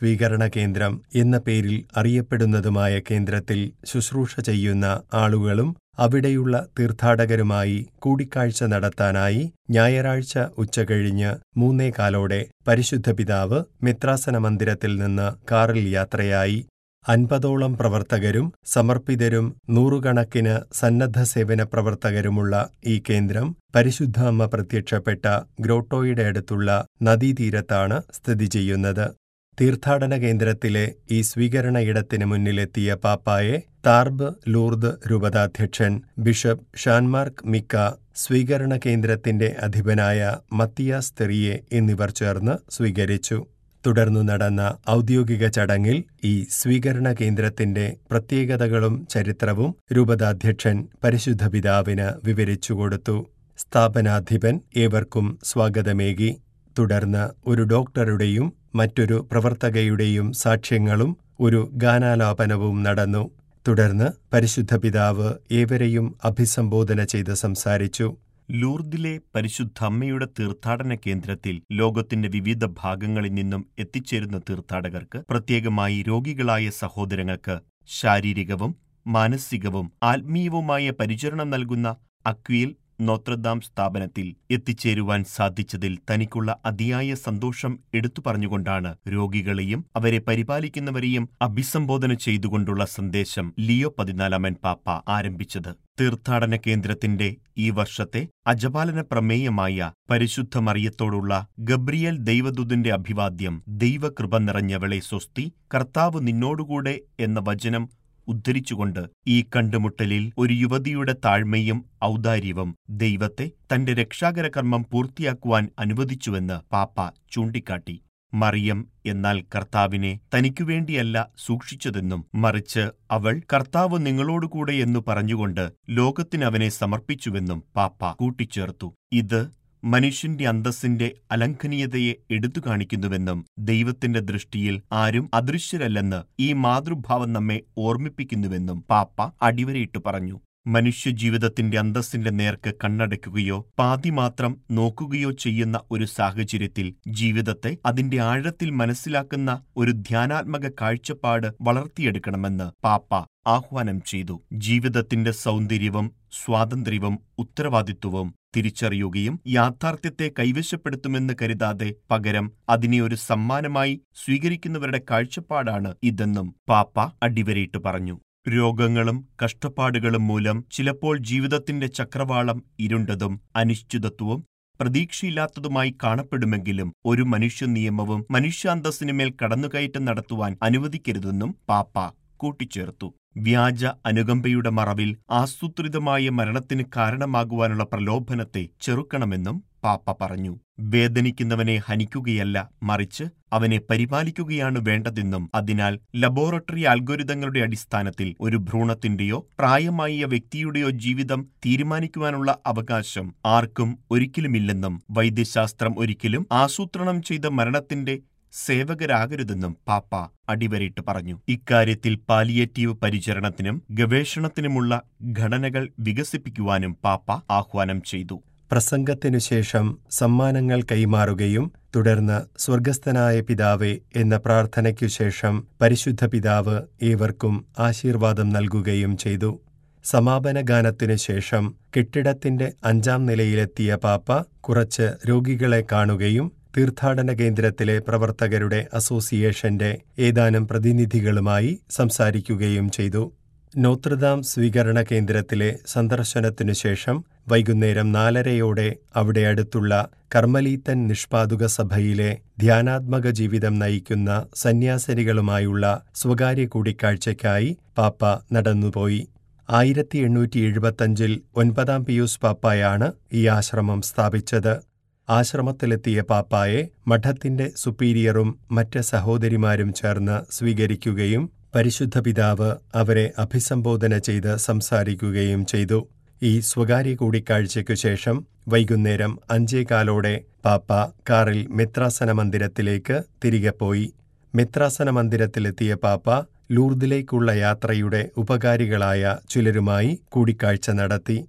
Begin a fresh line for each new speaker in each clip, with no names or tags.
സ്വീകരണ കേന്ദ്രം എന്ന പേരിൽ അറിയപ്പെടുന്നതുമായ കേന്ദ്രത്തിൽ ശുശ്രൂഷ ചെയ്യുന്ന ആളുകളും അവിടെയുള്ള തീർത്ഥാടകരുമായി കൂടിക്കാഴ്ച നടത്താനായി ഞായറാഴ്ച ഉച്ചകഴിഞ്ഞ് മൂന്നേകാലോടെ പരിശുദ്ധ പിതാവ് മിത്രാസന മന്ദിരത്തിൽ നിന്ന് കാറിൽ യാത്രയായി അൻപതോളം പ്രവർത്തകരും സമർപ്പിതരും നൂറുകണക്കിന് സന്നദ്ധ സേവന പ്രവർത്തകരുമുള്ള ഈ കേന്ദ്രം പരിശുദ്ധ അമ്മ പ്രത്യക്ഷപ്പെട്ട ഗ്രോട്ടോയുടെ അടുത്തുള്ള നദീതീരത്താണ് സ്ഥിതി ചെയ്യുന്നത് തീർത്ഥാടന കേന്ദ്രത്തിലെ ഈ സ്വീകരണ ഇടത്തിന് മുന്നിലെത്തിയ പാപ്പായെ താർബ് ലൂർദ് രൂപതാധ്യക്ഷൻ ബിഷപ്പ് ഷാൻമാർക്ക് മിക്ക സ്വീകരണ കേന്ദ്രത്തിന്റെ അധിപനായ മത്തിയാസ് തെറിയെ എന്നിവർ ചേർന്ന് സ്വീകരിച്ചു തുടർന്നു നടന്ന ഔദ്യോഗിക ചടങ്ങിൽ ഈ സ്വീകരണ കേന്ദ്രത്തിന്റെ പ്രത്യേകതകളും ചരിത്രവും രൂപതാധ്യക്ഷൻ പരിശുദ്ധ പിതാവിന് വിവരിച്ചുകൊടുത്തു സ്ഥാപനാധിപൻ ഏവർക്കും സ്വാഗതമേകി തുടർന്ന് ഒരു ഡോക്ടറുടെയും മറ്റൊരു പ്രവർത്തകയുടെയും സാക്ഷ്യങ്ങളും ഒരു ഗാനാലാപനവും നടന്നു തുടർന്ന് പരിശുദ്ധ പിതാവ് ഏവരെയും അഭിസംബോധന ചെയ്ത് സംസാരിച്ചു
ലൂർദിലെ പരിശുദ്ധ അമ്മയുടെ തീർത്ഥാടന കേന്ദ്രത്തിൽ ലോകത്തിന്റെ വിവിധ ഭാഗങ്ങളിൽ നിന്നും എത്തിച്ചേരുന്ന തീർത്ഥാടകർക്ക് പ്രത്യേകമായി രോഗികളായ സഹോദരങ്ങൾക്ക് ശാരീരികവും മാനസികവും ആത്മീയവുമായ പരിചരണം നൽകുന്ന അക്വിയിൽ നോത്രദാം സ്ഥാപനത്തിൽ എത്തിച്ചേരുവാൻ സാധിച്ചതിൽ തനിക്കുള്ള അതിയായ സന്തോഷം എടുത്തു പറഞ്ഞുകൊണ്ടാണ് രോഗികളെയും അവരെ പരിപാലിക്കുന്നവരെയും അഭിസംബോധന ചെയ്തുകൊണ്ടുള്ള സന്ദേശം ലിയോ പതിനാലാമൻ പാപ്പ ആരംഭിച്ചത് തീർത്ഥാടന കേന്ദ്രത്തിന്റെ ഈ വർഷത്തെ അജപാലന പ്രമേയമായ പരിശുദ്ധ മറിയത്തോടുള്ള ഗബ്രിയേൽ ദൈവദൂതന്റെ അഭിവാദ്യം ദൈവകൃപ നിറഞ്ഞവളെ സ്വസ്തി കർത്താവ് നിന്നോടുകൂടെ എന്ന വചനം ഉദ്ധരിച്ചുകൊണ്ട് ഈ കണ്ടുമുട്ടലിൽ ഒരു യുവതിയുടെ താഴ്മയും ഔദാര്യവും ദൈവത്തെ തന്റെ രക്ഷാകര കർമ്മം പൂർത്തിയാക്കുവാൻ അനുവദിച്ചുവെന്ന് പാപ്പ ചൂണ്ടിക്കാട്ടി മറിയം എന്നാൽ കർത്താവിനെ തനിക്കുവേണ്ടിയല്ല സൂക്ഷിച്ചതെന്നും മറിച്ച് അവൾ കർത്താവ് നിങ്ങളോടുകൂടെ എന്നു പറഞ്ഞുകൊണ്ട് ലോകത്തിനവനെ സമർപ്പിച്ചുവെന്നും പാപ്പ കൂട്ടിച്ചേർത്തു ഇത് മനുഷ്യന്റെ അന്തസ്സിന്റെ അലംഘനീയതയെ എടുത്തു കാണിക്കുന്നുവെന്നും ദൈവത്തിന്റെ ദൃഷ്ടിയിൽ ആരും അദൃശ്യരല്ലെന്ന് ഈ മാതൃഭാവം നമ്മെ ഓർമ്മിപ്പിക്കുന്നുവെന്നും പാപ്പ അടിവരയിട്ടു പറഞ്ഞു മനുഷ്യജീവിതത്തിന്റെ അന്തസ്സിന്റെ നേർക്ക് കണ്ണടയ്ക്കുകയോ പാതി മാത്രം നോക്കുകയോ ചെയ്യുന്ന ഒരു സാഹചര്യത്തിൽ ജീവിതത്തെ അതിന്റെ ആഴത്തിൽ മനസ്സിലാക്കുന്ന ഒരു ധ്യാനാത്മക കാഴ്ചപ്പാട് വളർത്തിയെടുക്കണമെന്ന് പാപ്പ ആഹ്വാനം ചെയ്തു ജീവിതത്തിന്റെ സൗന്ദര്യവും സ്വാതന്ത്ര്യവും ഉത്തരവാദിത്വവും തിരിച്ചറിയുകയും യാഥാർത്ഥ്യത്തെ കൈവശപ്പെടുത്തുമെന്ന് കരുതാതെ പകരം അതിനെ ഒരു സമ്മാനമായി സ്വീകരിക്കുന്നവരുടെ കാഴ്ചപ്പാടാണ് ഇതെന്നും പാപ്പ അടിവരയിട്ട് പറഞ്ഞു രോഗങ്ങളും കഷ്ടപ്പാടുകളും മൂലം ചിലപ്പോൾ ജീവിതത്തിന്റെ ചക്രവാളം ഇരുണ്ടതും അനിശ്ചിതത്വവും പ്രതീക്ഷയില്ലാത്തതുമായി കാണപ്പെടുമെങ്കിലും ഒരു മനുഷ്യ നിയമവും മനുഷ്യാന്തസ്സിനുമേൽ കടന്നുകയറ്റം നടത്തുവാൻ അനുവദിക്കരുതെന്നും പാപ്പ കൂട്ടിച്ചേർത്തു വ്യാജ അനുകമ്പയുടെ മറവിൽ ആസൂത്രിതമായ മരണത്തിന് കാരണമാകുവാനുള്ള പ്രലോഭനത്തെ ചെറുക്കണമെന്നും പാപ്പ പറഞ്ഞു വേദനിക്കുന്നവനെ ഹനിക്കുകയല്ല മറിച്ച് അവനെ പരിപാലിക്കുകയാണ് വേണ്ടതെന്നും അതിനാൽ ലബോറട്ടറി അൽഗോരിതങ്ങളുടെ അടിസ്ഥാനത്തിൽ ഒരു ഭ്രൂണത്തിന്റെയോ പ്രായമായ വ്യക്തിയുടെയോ ജീവിതം തീരുമാനിക്കുവാനുള്ള അവകാശം ആർക്കും ഒരിക്കലുമില്ലെന്നും വൈദ്യശാസ്ത്രം ഒരിക്കലും ആസൂത്രണം ചെയ്ത മരണത്തിന്റെ സേവകരാകരുതെന്നും പാപ്പ അടിവരയിട്ട് പറഞ്ഞു ഇക്കാര്യത്തിൽ പാലിയേറ്റീവ് പരിചരണത്തിനും ഗവേഷണത്തിനുമുള്ള ഘടനകൾ വികസിപ്പിക്കുവാനും പാപ്പ ആഹ്വാനം ചെയ്തു
പ്രസംഗത്തിനു ശേഷം സമ്മാനങ്ങൾ കൈമാറുകയും തുടർന്ന് സ്വർഗസ്ഥനായ പിതാവേ എന്ന പ്രാർത്ഥനയ്ക്കു ശേഷം പരിശുദ്ധ പിതാവ് ഏവർക്കും ആശീർവാദം നൽകുകയും ചെയ്തു സമാപന ഗാനത്തിനു ശേഷം കെട്ടിടത്തിന്റെ അഞ്ചാം നിലയിലെത്തിയ പാപ്പ കുറച്ച് രോഗികളെ കാണുകയും തീർത്ഥാടന കേന്ദ്രത്തിലെ പ്രവർത്തകരുടെ അസോസിയേഷന്റെ ഏതാനും പ്രതിനിധികളുമായി സംസാരിക്കുകയും ചെയ്തു നോത്രദാം സ്വീകരണ കേന്ദ്രത്തിലെ സന്ദർശനത്തിനു ശേഷം വൈകുന്നേരം നാലരയോടെ അവിടെ അടുത്തുള്ള കർമ്മലീത്തൻ നിഷ്പാതുക സഭയിലെ ധ്യാനാത്മക ജീവിതം നയിക്കുന്ന സന്യാസിനികളുമായുള്ള സ്വകാര്യ കൂടിക്കാഴ്ചയ്ക്കായി പാപ്പ നടന്നുപോയി ആയിരത്തി എണ്ണൂറ്റി എഴുപത്തഞ്ചിൽ ഒൻപതാം പിയൂസ് പാപ്പായാണ് ഈ ആശ്രമം സ്ഥാപിച്ചത് ആശ്രമത്തിലെത്തിയ പാപ്പായെ മഠത്തിന്റെ സുപ്പീരിയറും മറ്റ് സഹോദരിമാരും ചേർന്ന് സ്വീകരിക്കുകയും പരിശുദ്ധ പിതാവ് അവരെ അഭിസംബോധന ചെയ്ത് സംസാരിക്കുകയും ചെയ്തു ഈ സ്വകാര്യ കൂടിക്കാഴ്ചയ്ക്കു ശേഷം വൈകുന്നേരം അഞ്ചേകാലോടെ പാപ്പ കാറിൽ മിത്രാസന മന്ദിരത്തിലേക്ക് തിരികെ പോയി മിത്രാസന മന്ദിരത്തിലെത്തിയ പാപ്പ ലൂർദിലേക്കുള്ള യാത്രയുടെ ഉപകാരികളായ ചിലരുമായി കൂടിക്കാഴ്ച നടത്തി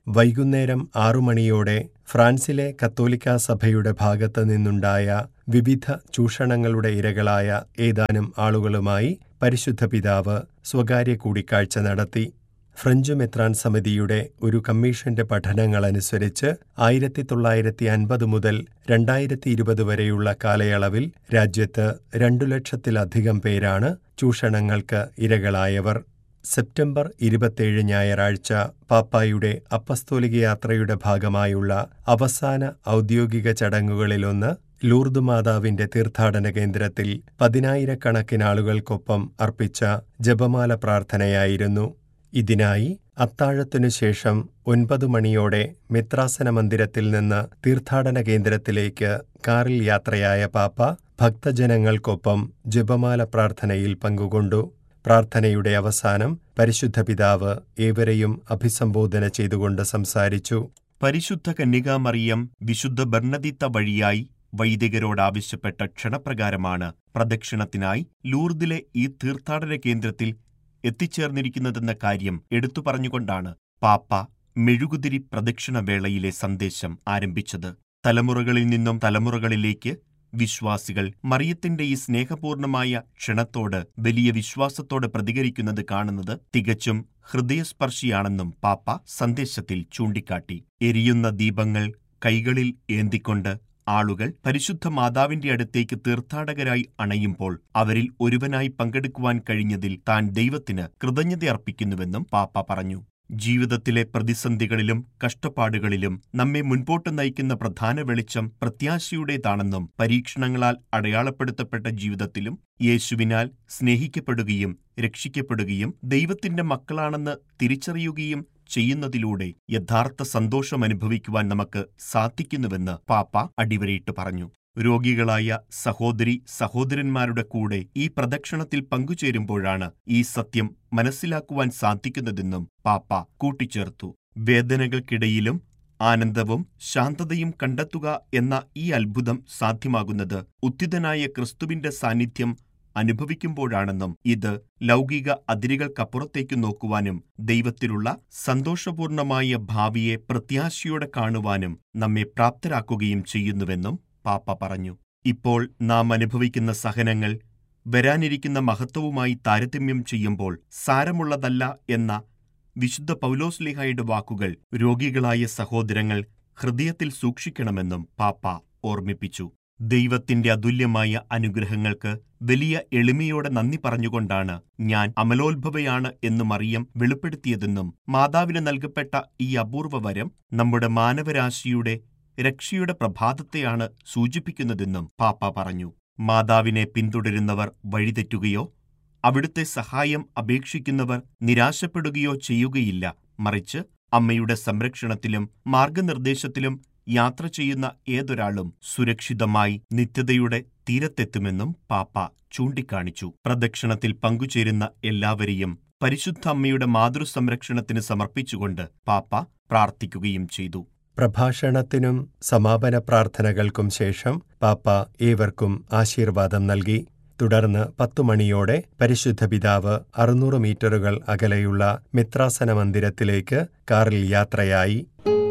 വൈകുന്നേരം ആറു മണിയോടെ ഫ്രാൻസിലെ കത്തോലിക്കാ സഭയുടെ ഭാഗത്ത് നിന്നുണ്ടായ വിവിധ ചൂഷണങ്ങളുടെ ഇരകളായ ഏതാനും ആളുകളുമായി പരിശുദ്ധ പിതാവ് സ്വകാര്യ കൂടിക്കാഴ്ച നടത്തി ഫ്രഞ്ച് മെത്രാൻ സമിതിയുടെ ഒരു കമ്മീഷന്റെ പഠനങ്ങളനുസരിച്ച് ആയിരത്തി തൊള്ളായിരത്തി അൻപത് മുതൽ രണ്ടായിരത്തി ഇരുപത് വരെയുള്ള കാലയളവിൽ രാജ്യത്ത് രണ്ടു ലക്ഷത്തിലധികം പേരാണ് ചൂഷണങ്ങൾക്ക് ഇരകളായവർ സെപ്റ്റംബർ ഇരുപത്തേഴ് ഞായറാഴ്ച പാപ്പായുടെ അപ്പസ്തോലിക യാത്രയുടെ ഭാഗമായുള്ള അവസാന ഔദ്യോഗിക ചടങ്ങുകളിലൊന്ന് ലൂർദ് മാതാവിന്റെ തീർത്ഥാടന കേന്ദ്രത്തിൽ പതിനായിരക്കണക്കിന് ആളുകൾക്കൊപ്പം അർപ്പിച്ച ജപമാല പ്രാർത്ഥനയായിരുന്നു ഇതിനായി അത്താഴത്തിനു ശേഷം ഒൻപത് മണിയോടെ മിത്രാസന മന്ദിരത്തിൽ നിന്ന് തീർത്ഥാടന കേന്ദ്രത്തിലേക്ക് കാറിൽ യാത്രയായ പാപ്പ ഭക്തജനങ്ങൾക്കൊപ്പം ജപമാല പ്രാർത്ഥനയിൽ പങ്കുകൊണ്ടു പ്രാർത്ഥനയുടെ അവസാനം പരിശുദ്ധ പിതാവ് ഏവരെയും അഭിസംബോധന ചെയ്തുകൊണ്ട് സംസാരിച്ചു
പരിശുദ്ധ കന്യകാമറിയം വിശുദ്ധ ബർണദിത്ത വഴിയായി വൈദികരോടാവശ്യപ്പെട്ട ക്ഷണപ്രകാരമാണ് പ്രദക്ഷിണത്തിനായി ലൂർദിലെ ഈ തീർത്ഥാടന കേന്ദ്രത്തിൽ എത്തിച്ചേർന്നിരിക്കുന്നതെന്ന കാര്യം എടുത്തു പറഞ്ഞുകൊണ്ടാണ് പാപ്പ മെഴുകുതിരി പ്രദക്ഷിണവേളയിലെ സന്ദേശം ആരംഭിച്ചത് തലമുറകളിൽ നിന്നും തലമുറകളിലേക്ക് വിശ്വാസികൾ മറിയത്തിന്റെ ഈ സ്നേഹപൂർണമായ ക്ഷണത്തോട് വലിയ വിശ്വാസത്തോടെ പ്രതികരിക്കുന്നത് കാണുന്നത് തികച്ചും ഹൃദയസ്പർശിയാണെന്നും പാപ്പ സന്ദേശത്തിൽ ചൂണ്ടിക്കാട്ടി എരിയുന്ന ദീപങ്ങൾ കൈകളിൽ ഏന്തിക്കൊണ്ട് ആളുകൾ പരിശുദ്ധ മാതാവിന്റെ അടുത്തേക്ക് തീർത്ഥാടകരായി അണയുമ്പോൾ അവരിൽ ഒരുവനായി പങ്കെടുക്കുവാൻ കഴിഞ്ഞതിൽ താൻ ദൈവത്തിന് കൃതജ്ഞതയർപ്പിക്കുന്നുവെന്നും പാപ്പ പറഞ്ഞു ജീവിതത്തിലെ പ്രതിസന്ധികളിലും കഷ്ടപ്പാടുകളിലും നമ്മെ മുൻപോട്ട് നയിക്കുന്ന പ്രധാന വെളിച്ചം പ്രത്യാശയുടേതാണെന്നും പരീക്ഷണങ്ങളാൽ അടയാളപ്പെടുത്തപ്പെട്ട ജീവിതത്തിലും യേശുവിനാൽ സ്നേഹിക്കപ്പെടുകയും രക്ഷിക്കപ്പെടുകയും ദൈവത്തിന്റെ മക്കളാണെന്ന് തിരിച്ചറിയുകയും ചെയ്യുന്നതിലൂടെ യഥാർത്ഥ സന്തോഷം അനുഭവിക്കുവാൻ നമുക്ക് സാധിക്കുന്നുവെന്ന് പാപ്പ അടിവരയിട്ട് പറഞ്ഞു രോഗികളായ സഹോദരി സഹോദരന്മാരുടെ കൂടെ ഈ പ്രദക്ഷിണത്തിൽ പങ്കുചേരുമ്പോഴാണ് ഈ സത്യം മനസ്സിലാക്കുവാൻ സാധിക്കുന്നതെന്നും പാപ്പ കൂട്ടിച്ചേർത്തു വേദനകൾക്കിടയിലും ആനന്ദവും ശാന്തതയും കണ്ടെത്തുക എന്ന ഈ അത്ഭുതം സാധ്യമാകുന്നത് ഉത്തിതനായ ക്രിസ്തുവിന്റെ സാന്നിധ്യം അനുഭവിക്കുമ്പോഴാണെന്നും ഇത് ലൗകിക അതിരുകൾക്കപ്പുറത്തേക്ക് നോക്കുവാനും ദൈവത്തിലുള്ള സന്തോഷപൂർണമായ ഭാവിയെ പ്രത്യാശയോടെ കാണുവാനും നമ്മെ പ്രാപ്തരാക്കുകയും ചെയ്യുന്നുവെന്നും പാപ്പ പറഞ്ഞു ഇപ്പോൾ നാം അനുഭവിക്കുന്ന സഹനങ്ങൾ വരാനിരിക്കുന്ന മഹത്വവുമായി താരതമ്യം ചെയ്യുമ്പോൾ സാരമുള്ളതല്ല എന്ന വിശുദ്ധ പൗലോസ്ലിഹായുടെ വാക്കുകൾ രോഗികളായ സഹോദരങ്ങൾ ഹൃദയത്തിൽ സൂക്ഷിക്കണമെന്നും പാപ്പ ഓർമ്മിപ്പിച്ചു ദൈവത്തിന്റെ അതുല്യമായ അനുഗ്രഹങ്ങൾക്ക് വലിയ എളിമയോടെ നന്ദി പറഞ്ഞുകൊണ്ടാണ് ഞാൻ അമലോത്ഭവയാണ് എന്ന് മറിയം വെളിപ്പെടുത്തിയതെന്നും മാതാവിന് നൽകപ്പെട്ട ഈ അപൂർവ വരം നമ്മുടെ മാനവരാശിയുടെ രക്ഷയുടെ പ്രഭാതത്തെയാണ് സൂചിപ്പിക്കുന്നതെന്നും പാപ്പ പറഞ്ഞു മാതാവിനെ പിന്തുടരുന്നവർ വഴിതെറ്റുകയോ അവിടുത്തെ സഹായം അപേക്ഷിക്കുന്നവർ നിരാശപ്പെടുകയോ ചെയ്യുകയില്ല മറിച്ച് അമ്മയുടെ സംരക്ഷണത്തിലും മാർഗനിർദ്ദേശത്തിലും യാത്ര ചെയ്യുന്ന ഏതൊരാളും സുരക്ഷിതമായി നിത്യതയുടെ തീരത്തെത്തുമെന്നും പാപ്പ ചൂണ്ടിക്കാണിച്ചു പ്രദക്ഷിണത്തിൽ പങ്കുചേരുന്ന എല്ലാവരെയും പരിശുദ്ധ അമ്മയുടെ മാതൃസംരക്ഷണത്തിന് സമർപ്പിച്ചുകൊണ്ട് പാപ്പ പ്രാർത്ഥിക്കുകയും ചെയ്തു
പ്രഭാഷണത്തിനും സമാപന പ്രാർത്ഥനകൾക്കും ശേഷം പാപ്പ ഏവർക്കും ആശീർവാദം നൽകി തുടർന്ന് പത്തു മണിയോടെ പരിശുദ്ധ പിതാവ് അറുന്നൂറ് മീറ്ററുകൾ അകലെയുള്ള മിത്രാസന മന്ദിരത്തിലേക്ക് കാറിൽ യാത്രയായി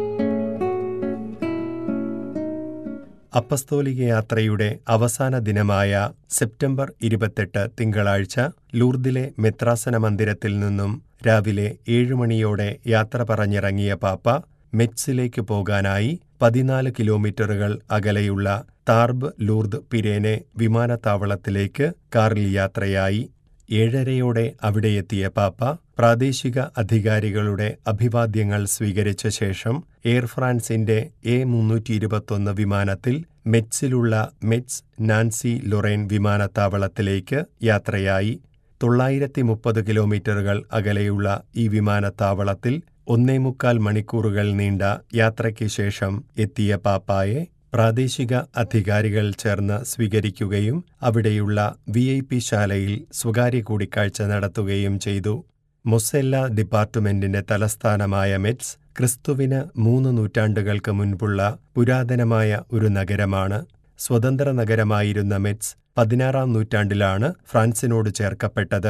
അപ്പസ്തോലിക യാത്രയുടെ അവസാന ദിനമായ സെപ്റ്റംബർ ഇരുപത്തെട്ട് തിങ്കളാഴ്ച ലൂർദിലെ മെത്രാസന മന്ദിരത്തിൽ നിന്നും രാവിലെ ഏഴുമണിയോടെ യാത്ര പറഞ്ഞിറങ്ങിയ പാപ്പ മെറ്റ്സിലേക്ക് പോകാനായി പതിനാല് കിലോമീറ്ററുകൾ അകലെയുള്ള താർബ് ലൂർദ് പിരേനെ വിമാനത്താവളത്തിലേക്ക് കാറിൽ യാത്രയായി ഏഴരയോടെ അവിടെയെത്തിയ പാപ്പ പ്രാദേശിക അധികാരികളുടെ അഭിവാദ്യങ്ങൾ സ്വീകരിച്ച ശേഷം എയർ ഫ്രാൻസിന്റെ എ മുന്നൂറ്റി ഇരുപത്തൊന്ന് വിമാനത്തിൽ മെറ്റ്സിലുള്ള മെറ്റ്സ് നാൻസി ലൊറേൻ വിമാനത്താവളത്തിലേക്ക് യാത്രയായി തൊള്ളായിരത്തി മുപ്പത് കിലോമീറ്ററുകൾ അകലെയുള്ള ഈ വിമാനത്താവളത്തിൽ ഒന്നേമുക്കാൽ മണിക്കൂറുകൾ നീണ്ട യാത്രയ്ക്ക് ശേഷം എത്തിയ പാപ്പായെ പ്രാദേശിക അധികാരികൾ ചേർന്ന് സ്വീകരിക്കുകയും അവിടെയുള്ള വി ഐ പി ശാലയിൽ സ്വകാര്യ കൂടിക്കാഴ്ച നടത്തുകയും ചെയ്തു മൊസെല്ല ഡിപ്പാർട്ട്മെന്റിന്റെ തലസ്ഥാനമായ മെറ്റ്സ് ക്രിസ്തുവിന് മൂന്ന് നൂറ്റാണ്ടുകൾക്ക് മുൻപുള്ള പുരാതനമായ ഒരു നഗരമാണ് സ്വതന്ത്ര നഗരമായിരുന്ന മെറ്റ്സ് പതിനാറാം നൂറ്റാണ്ടിലാണ് ഫ്രാൻസിനോട് ചേർക്കപ്പെട്ടത്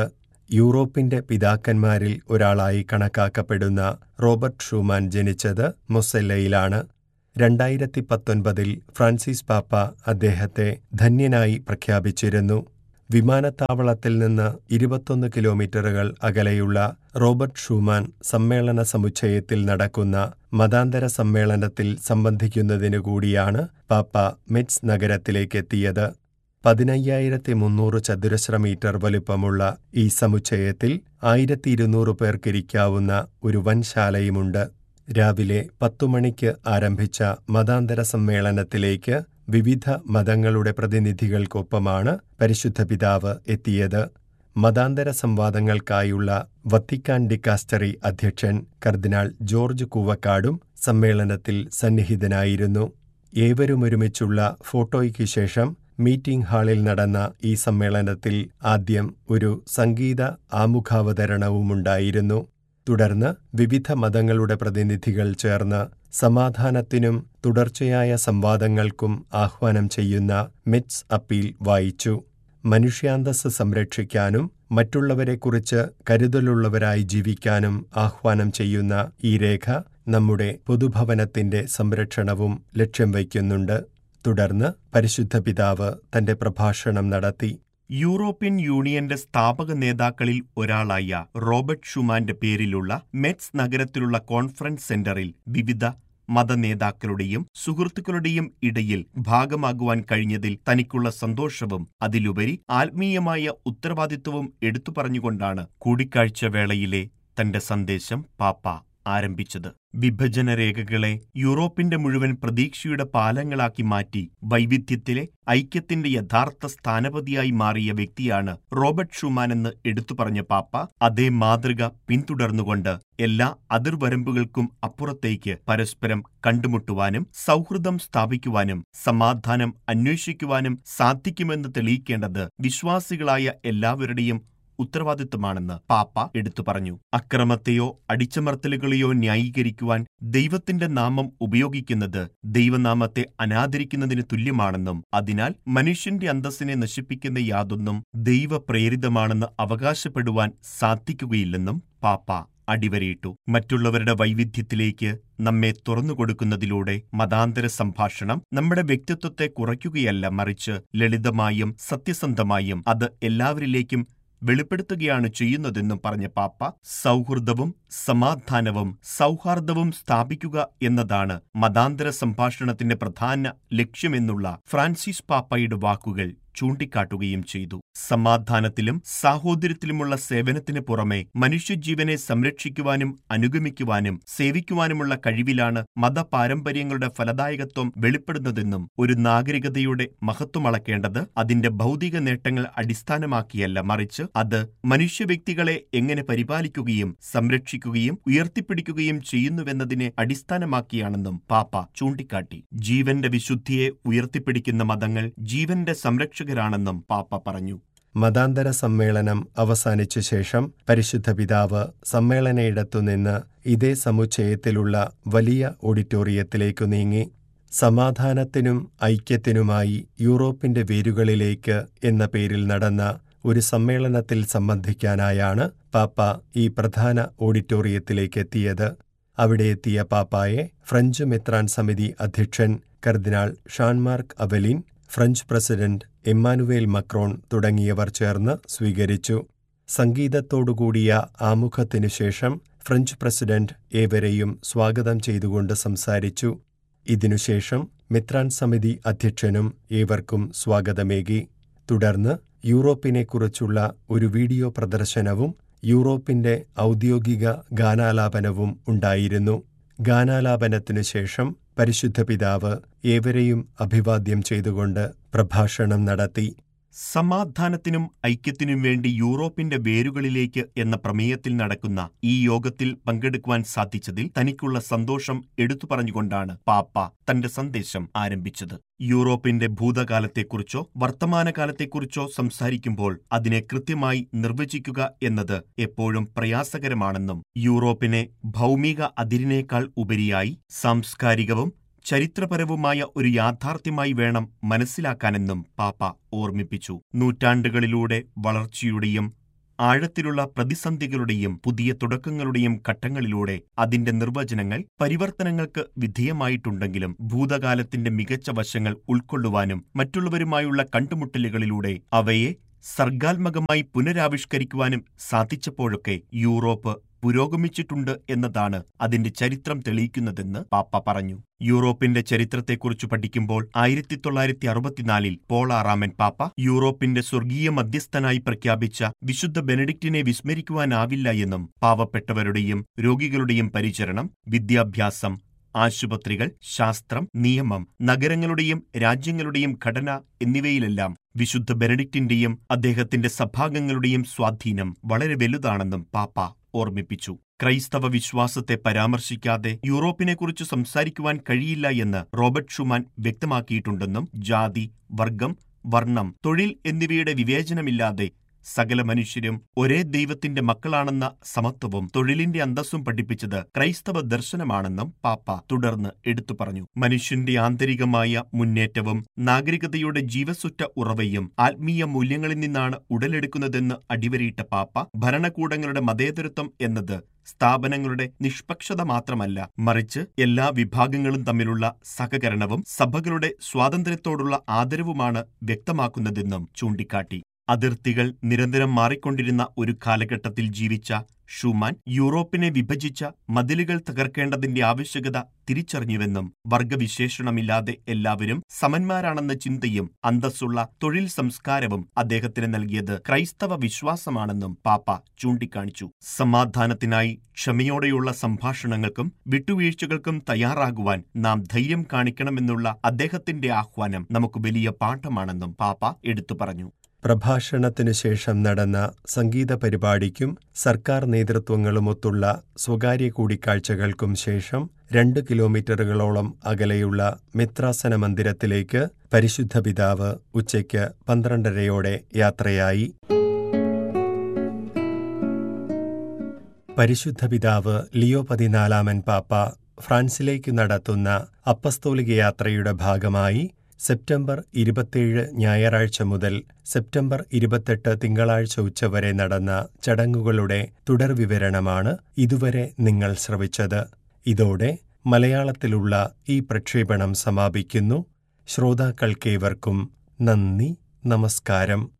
യൂറോപ്പിന്റെ പിതാക്കന്മാരിൽ ഒരാളായി കണക്കാക്കപ്പെടുന്ന റോബർട്ട് ഷൂമാൻ ജനിച്ചത് മൊസെല്ലയിലാണ് രണ്ടായിരത്തി പത്തൊൻപതിൽ ഫ്രാൻസിസ് പാപ്പ അദ്ദേഹത്തെ ധന്യനായി പ്രഖ്യാപിച്ചിരുന്നു വിമാനത്താവളത്തിൽ നിന്ന് ഇരുപത്തൊന്ന് കിലോമീറ്ററുകൾ അകലെയുള്ള റോബർട്ട് ഷൂമാൻ സമ്മേളന സമുച്ചയത്തിൽ നടക്കുന്ന മതാന്തര സമ്മേളനത്തിൽ സംബന്ധിക്കുന്നതിനു കൂടിയാണ് പാപ്പ മെറ്റ്സ് നഗരത്തിലേക്കെത്തിയത് പതിനയ്യായിരത്തി മുന്നൂറ് ചതുരശ്ര മീറ്റർ വലുപ്പമുള്ള ഈ സമുച്ചയത്തിൽ ആയിരത്തി ഇരുന്നൂറ് പേർക്കിരിക്കാവുന്ന ഒരു വൻശാലയുമുണ്ട് രാവിലെ പത്തു മണിക്ക് ആരംഭിച്ച മതാന്തര സമ്മേളനത്തിലേക്ക് വിവിധ മതങ്ങളുടെ പ്രതിനിധികൾക്കൊപ്പമാണ് പരിശുദ്ധ പിതാവ് എത്തിയത് മതാന്തര സംവാദങ്ങൾക്കായുള്ള വത്തിക്കാൻ ഡിക്കാസ്റ്ററി അധ്യക്ഷൻ കർദിനാൾ ജോർജ് കൂവക്കാടും സമ്മേളനത്തിൽ സന്നിഹിതനായിരുന്നു ഏവരുമൊരുമിച്ചുള്ള ഫോട്ടോയ്ക്ക് ശേഷം മീറ്റിംഗ് ഹാളിൽ നടന്ന ഈ സമ്മേളനത്തിൽ ആദ്യം ഒരു സംഗീത ആമുഖാവതരണവുമുണ്ടായിരുന്നു തുടർന്ന് വിവിധ മതങ്ങളുടെ പ്രതിനിധികൾ ചേർന്ന് സമാധാനത്തിനും തുടർച്ചയായ സംവാദങ്ങൾക്കും ആഹ്വാനം ചെയ്യുന്ന മെറ്റ്സ് അപ്പീൽ വായിച്ചു മനുഷ്യാന്തസ് സംരക്ഷിക്കാനും മറ്റുള്ളവരെക്കുറിച്ച് കരുതലുള്ളവരായി ജീവിക്കാനും ആഹ്വാനം ചെയ്യുന്ന ഈ രേഖ നമ്മുടെ പൊതുഭവനത്തിന്റെ സംരക്ഷണവും ലക്ഷ്യം വയ്ക്കുന്നുണ്ട് തുടർന്ന് പരിശുദ്ധ പിതാവ് തന്റെ പ്രഭാഷണം നടത്തി
യൂറോപ്യൻ യൂണിയന്റെ സ്ഥാപക നേതാക്കളിൽ ഒരാളായ റോബർട്ട് ഷുമാന്റെ പേരിലുള്ള മെറ്റ്സ് നഗരത്തിലുള്ള കോൺഫറൻസ് സെന്ററിൽ വിവിധ മതനേതാക്കളുടെയും സുഹൃത്തുക്കളുടെയും ഇടയിൽ ഭാഗമാകുവാൻ കഴിഞ്ഞതിൽ തനിക്കുള്ള സന്തോഷവും അതിലുപരി ആത്മീയമായ ഉത്തരവാദിത്വവും എടുത്തു പറഞ്ഞുകൊണ്ടാണ് കൂടിക്കാഴ്ച വേളയിലെ തന്റെ സന്ദേശം പാപ്പ ആരംഭിച്ചത് വിഭജന രേഖകളെ യൂറോപ്പിന്റെ മുഴുവൻ പ്രതീക്ഷയുടെ പാലങ്ങളാക്കി മാറ്റി വൈവിധ്യത്തിലെ ഐക്യത്തിന്റെ യഥാർത്ഥ സ്ഥാനപതിയായി മാറിയ വ്യക്തിയാണ് റോബർട്ട് ഷുമാൻ എന്ന് എടുത്തു പറഞ്ഞ പാപ്പ അതേ മാതൃക പിന്തുടർന്നുകൊണ്ട് എല്ലാ അതിർവരമ്പുകൾക്കും അപ്പുറത്തേക്ക് പരസ്പരം കണ്ടുമുട്ടുവാനും സൗഹൃദം സ്ഥാപിക്കുവാനും സമാധാനം അന്വേഷിക്കുവാനും സാധിക്കുമെന്ന് തെളിയിക്കേണ്ടത് വിശ്വാസികളായ എല്ലാവരുടെയും ഉത്തരവാദിത്വമാണെന്ന് പാപ്പ എടുത്തു പറഞ്ഞു അക്രമത്തെയോ അടിച്ചമർത്തലുകളെയോ ന്യായീകരിക്കുവാൻ ദൈവത്തിന്റെ നാമം ഉപയോഗിക്കുന്നത് ദൈവനാമത്തെ അനാദരിക്കുന്നതിന് തുല്യമാണെന്നും അതിനാൽ മനുഷ്യന്റെ അന്തസ്സിനെ നശിപ്പിക്കുന്ന യാതൊന്നും ദൈവപ്രേരിതമാണെന്ന് അവകാശപ്പെടുവാൻ സാധിക്കുകയില്ലെന്നും പാപ്പ അടിവരയിട്ടു മറ്റുള്ളവരുടെ വൈവിധ്യത്തിലേക്ക് നമ്മെ തുറന്നുകൊടുക്കുന്നതിലൂടെ മതാന്തര സംഭാഷണം നമ്മുടെ വ്യക്തിത്വത്തെ കുറയ്ക്കുകയല്ല മറിച്ച് ലളിതമായും സത്യസന്ധമായും അത് എല്ലാവരിലേക്കും വെളിപ്പെടുത്തുകയാണ് ചെയ്യുന്നതെന്നും പറഞ്ഞ പാപ്പ സൗഹൃദവും സമാധാനവും സൗഹാർദ്ദവും സ്ഥാപിക്കുക എന്നതാണ് മതാന്തര സംഭാഷണത്തിന്റെ പ്രധാന ലക്ഷ്യമെന്നുള്ള ഫ്രാൻസിസ് പാപ്പയുടെ വാക്കുകൾ ചൂണ്ടിക്കാട്ടുകയും ചെയ്തു സമാധാനത്തിലും സാഹോദര്യത്തിലുമുള്ള സേവനത്തിന് പുറമെ മനുഷ്യജീവനെ സംരക്ഷിക്കുവാനും അനുഗമിക്കുവാനും സേവിക്കുവാനുമുള്ള കഴിവിലാണ് മതപാരമ്പര്യങ്ങളുടെ ഫലദായകത്വം വെളിപ്പെടുന്നതെന്നും ഒരു നാഗരികതയുടെ മഹത്വം അളക്കേണ്ടത് അതിന്റെ ഭൗതിക നേട്ടങ്ങൾ അടിസ്ഥാനമാക്കിയല്ല മറിച്ച് അത് മനുഷ്യവ്യക്തികളെ എങ്ങനെ പരിപാലിക്കുകയും സംരക്ഷിക്കുകയും ഉയർത്തിപ്പിടിക്കുകയും ചെയ്യുന്നുവെന്നതിനെ അടിസ്ഥാനമാക്കിയാണെന്നും പാപ്പ ചൂണ്ടിക്കാട്ടി ജീവന്റെ വിശുദ്ധിയെ ഉയർത്തിപ്പിടിക്കുന്ന മതങ്ങൾ ജീവന്റെ സംരക്ഷകരാണെന്നും പാപ്പ പറഞ്ഞു
മതാന്തര സമ്മേളനം അവസാനിച്ച ശേഷം പരിശുദ്ധ പിതാവ് സമ്മേളനയിടത്തുനിന്ന് ഇതേ സമുച്ചയത്തിലുള്ള വലിയ ഓഡിറ്റോറിയത്തിലേക്കു നീങ്ങി സമാധാനത്തിനും ഐക്യത്തിനുമായി യൂറോപ്പിന്റെ വേരുകളിലേക്ക് എന്ന പേരിൽ നടന്ന ഒരു സമ്മേളനത്തിൽ സംബന്ധിക്കാനായാണ് പാപ്പ ഈ പ്രധാന ഓഡിറ്റോറിയത്തിലേക്കെത്തിയത് അവിടെ എത്തിയ പാപ്പായെ ഫ്രഞ്ച് മെത്രാൻ സമിതി അധ്യക്ഷൻ കർദിനാൾ Jean Marc Aveline French president Emmanuel Macron തുടങ്ങിയവർ ചേർന്ന് സ്വീകരിച്ചു സംഗീതത്തോടുകൂടിയ ആമുഖത്തിനു ശേഷം ഫ്രഞ്ച് പ്രസിഡന്റ് ഏവരെയും സ്വാഗതം ചെയ്തുകൊണ്ട് സംസാരിച്ചു ഇതിനുശേഷം മിത്രാൻ സമിതി അധ്യക്ഷനും ഏവർക്കും സ്വാഗതമേകി തുടർന്ന് യൂറോപ്പിനെക്കുറിച്ചുള്ള ഒരു വീഡിയോ പ്രദർശനവും യൂറോപ്പിന്റെ ഔദ്യോഗിക ഗാനാലാപനവും ഉണ്ടായിരുന്നു ഗാനാലാപനത്തിനു ശേഷം പരിശുദ്ധ പിതാവ് ഏവരെയും അഭിവാദ്യം ചെയ്തുകൊണ്ട് പ്രഭാഷണം നടത്തി
സമാധാനത്തിനും ഐക്യത്തിനും വേണ്ടി യൂറോപ്പിന്റെ വേരുകളിലേക്ക് എന്ന പ്രമേയത്തിൽ നടക്കുന്ന ഈ യോഗത്തിൽ പങ്കെടുക്കുവാൻ സാധിച്ചതിൽ തനിക്കുള്ള സന്തോഷം എടുത്തു പറഞ്ഞുകൊണ്ടാണ് പാപ്പ തന്റെ സന്ദേശം ആരംഭിച്ചത് യൂറോപ്പിന്റെ ഭൂതകാലത്തെക്കുറിച്ചോ വർത്തമാനകാലത്തെക്കുറിച്ചോ സംസാരിക്കുമ്പോൾ അതിനെ കൃത്യമായി നിർവചിക്കുക എന്നത് എപ്പോഴും പ്രയാസകരമാണെന്നും യൂറോപ്പിനെ ഭൗമിക അതിരിനേക്കാൾ ഉപരിയായി സാംസ്കാരികവും ചരിത്രപരവുമായ ഒരു യാഥാർത്ഥ്യമായി വേണം മനസ്സിലാക്കാനെന്നും പാപ്പ ഓർമ്മിപ്പിച്ചു നൂറ്റാണ്ടുകളിലൂടെ വളർച്ചയുടെയും ആഴത്തിലുള്ള പ്രതിസന്ധികളുടെയും പുതിയ തുടക്കങ്ങളുടെയും ഘട്ടങ്ങളിലൂടെ അതിന്റെ നിർവചനങ്ങൾ പരിവർത്തനങ്ങൾക്ക് വിധേയമായിട്ടുണ്ടെങ്കിലും ഭൂതകാലത്തിന്റെ മികച്ച വശങ്ങൾ ഉൾക്കൊള്ളുവാനും മറ്റുള്ളവരുമായുള്ള കണ്ടുമുട്ടലുകളിലൂടെ അവയെ സർഗാത്മകമായി പുനരാവിഷ്കരിക്കുവാനും സാധിച്ചപ്പോഴൊക്കെ യൂറോപ്പ് പുരോഗമിച്ചിട്ടുണ്ട് എന്നതാണ് അതിന്റെ ചരിത്രം തെളിയിക്കുന്നതെന്ന് പാപ്പ പറഞ്ഞു യൂറോപ്പിന്റെ ചരിത്രത്തെക്കുറിച്ച് പഠിക്കുമ്പോൾ ആയിരത്തി തൊള്ളായിരത്തി അറുപത്തിനാലിൽ പോൾ ആറാമൻ പാപ്പ യൂറോപ്പിന്റെ സ്വർഗീയ മധ്യസ്ഥനായി പ്രഖ്യാപിച്ച വിശുദ്ധ ബെനഡിക്റ്റിനെ വിസ്മരിക്കുവാനാവില്ല എന്നും പാവപ്പെട്ടവരുടെയും രോഗികളുടെയും പരിചരണം വിദ്യാഭ്യാസം ആശുപത്രികൾ ശാസ്ത്രം നിയമം നഗരങ്ങളുടെയും രാജ്യങ്ങളുടെയും ഘടന എന്നിവയിലെല്ലാം വിശുദ്ധ ബെനഡിക്റ്റിന്റെയും അദ്ദേഹത്തിന്റെ സഭാംഗങ്ങളുടെയും സ്വാധീനം വളരെ വലുതാണെന്നും പാപ്പ ഓർമ്മിപ്പിച്ചു ക്രൈസ്തവ വിശ്വാസത്തെ പരാമർശിക്കാതെ യൂറോപ്പിനെക്കുറിച്ച് സംസാരിക്കുവാൻ കഴിയില്ല എന്ന് റോബർട്ട് ഷുമാൻ വ്യക്തമാക്കിയിട്ടുണ്ടെന്നും ജാതി വർഗം വർണ്ണം തൊഴിൽ എന്നിവയുടെ വിവേചനമില്ലാതെ സകല മനുഷ്യരും ഒരേ ദൈവത്തിന്റെ മക്കളാണെന്ന സമത്വവും തൊഴിലിന്റെ അന്തസ്സും പഠിപ്പിച്ചത് ക്രൈസ്തവ ദർശനമാണെന്നും പാപ്പ തുടർന്ന് എടുത്തു പറഞ്ഞു മനുഷ്യന്റെ ആന്തരികമായ മുന്നേറ്റവും നാഗരികതയുടെ ജീവസുറ്റ ഉറവയും ആത്മീയ മൂല്യങ്ങളിൽ നിന്നാണ് ഉടലെടുക്കുന്നതെന്ന് അടിവരയിട്ട പാപ്പ ഭരണകൂടങ്ങളുടെ മതേതരത്വം എന്നത് സ്ഥാപനങ്ങളുടെ നിഷ്പക്ഷത മാത്രമല്ല മറിച്ച് എല്ലാ വിഭാഗങ്ങളും തമ്മിലുള്ള സഹകരണവും സഭകളുടെ സ്വാതന്ത്ര്യത്തോടുള്ള ആദരവുമാണ് വ്യക്തമാക്കുന്നതെന്നും ചൂണ്ടിക്കാട്ടി അതിർത്തികൾ നിരന്തരം മാറിക്കൊണ്ടിരുന്ന ഒരു കാലഘട്ടത്തിൽ ജീവിച്ച ഷൂമാൻ യൂറോപ്പിനെ വിഭജിച്ച മതിലുകൾ തകർക്കേണ്ടതിന്റെ ആവശ്യകത തിരിച്ചറിഞ്ഞുവെന്നും വർഗവിശേഷണമില്ലാതെ എല്ലാവരും സമന്മാരാണെന്ന ചിന്തയും അന്തസ്സുള്ള തൊഴിൽ സംസ്കാരവും അദ്ദേഹത്തിന് നൽകിയത് ക്രൈസ്തവ വിശ്വാസമാണെന്നും പാപ്പ ചൂണ്ടിക്കാണിച്ചു സമാധാനത്തിനായി ക്ഷമയോടെയുള്ള സംഭാഷണങ്ങൾക്കും വിട്ടുവീഴ്ചകൾക്കും തയ്യാറാകുവാൻ നാം ധൈര്യം കാണിക്കണമെന്നുള്ള അദ്ദേഹത്തിന്റെ ആഹ്വാനം നമുക്ക് വലിയ പാഠമാണെന്നും പാപ്പ എടുത്തു പറഞ്ഞു
പ്രഭാഷണത്തിനു ശേഷം നടന്ന സംഗീത പരിപാടിക്കും സർക്കാർ നേതൃത്വങ്ങളുമൊത്തുള്ള സ്വകാര്യ കൂടിക്കാഴ്ചകൾക്കും ശേഷം രണ്ട് കിലോമീറ്ററുകളോളം അകലെയുള്ള മിത്രാസന മന്ദിരത്തിലേക്ക് പരിശുദ്ധ പിതാവ് ഉച്ചയ്ക്ക് പന്ത്രണ്ടരയോടെ യാത്രയായി പരിശുദ്ധ പിതാവ് ലിയോ പതിനാലാമൻ പാപ്പ ഫ്രാൻസിലേക്ക് നടത്തുന്ന അപ്പസ്തോലിക യാത്രയുടെ ഭാഗമായി സെപ്റ്റംബർ ഇരുപത്തിയേഴ് ഞായറാഴ്ച മുതൽ സെപ്റ്റംബർ ഇരുപത്തെട്ട് തിങ്കളാഴ്ച ഉച്ചവരെ നടന്ന ചടങ്ങുകളുടെ തുടർവിവരണമാണ് ഇതുവരെ നിങ്ങൾ ശ്രവിച്ചത് ഇതോടെ മലയാളത്തിലുള്ള ഈ പ്രക്ഷേപണം സമാപിക്കുന്നു ശ്രോതാക്കൾക്കേവർക്കും നന്ദി നമസ്കാരം